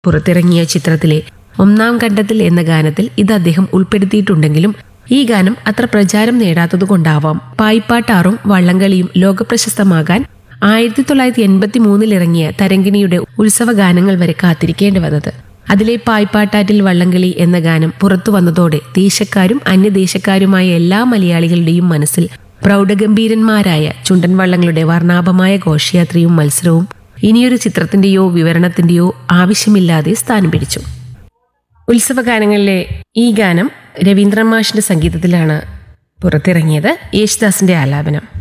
പുറത്തിറങ്ങിയ ചിത്രത്തിലെ ഒന്നാം ഘട്ടത്തിൽ എന്ന ഗാനത്തിൽ ഇത് അദ്ദേഹം ഉൾപ്പെടുത്തിയിട്ടുണ്ടെങ്കിലും ഈ ഗാനം അത്ര പ്രചാരം നേടാത്തതുകൊണ്ടാവാം പായിപ്പാട്ടാറും വള്ളംകളിയും ലോകപ്രശസ്തമാകാൻ ആയിരത്തി തൊള്ളായിരത്തി എൺപത്തി മൂന്നിൽ ഇറങ്ങിയ തരങ്കിണിയുടെ ഉത്സവ ഗാനങ്ങൾ വരെ കാത്തിരിക്കേണ്ടി വന്നത് അതിലെ പായ്പാട്ടാറ്റിൽ വള്ളംകളി എന്ന ഗാനം പുറത്തു വന്നതോടെ ദേശക്കാരും അന്യദേശക്കാരുമായ എല്ലാ മലയാളികളുടെയും മനസ്സിൽ പ്രൗഢഗംഭീരന്മാരായ ചുണ്ടൻ വള്ളങ്ങളുടെ വർണ്ണാഭമായ ഘോഷയാത്രയും മത്സരവും ഇനിയൊരു ചിത്രത്തിന്റെയോ വിവരണത്തിന്റെയോ ആവശ്യമില്ലാതെ സ്ഥാനം പിടിച്ചു ഉത്സവഗാനങ്ങളിലെ ഈ ഗാനം രവീന്ദ്രൻ മാഷിന്റെ സംഗീതത്തിലാണ് പുറത്തിറങ്ങിയത് യേശുദാസിന്റെ ആലാപനം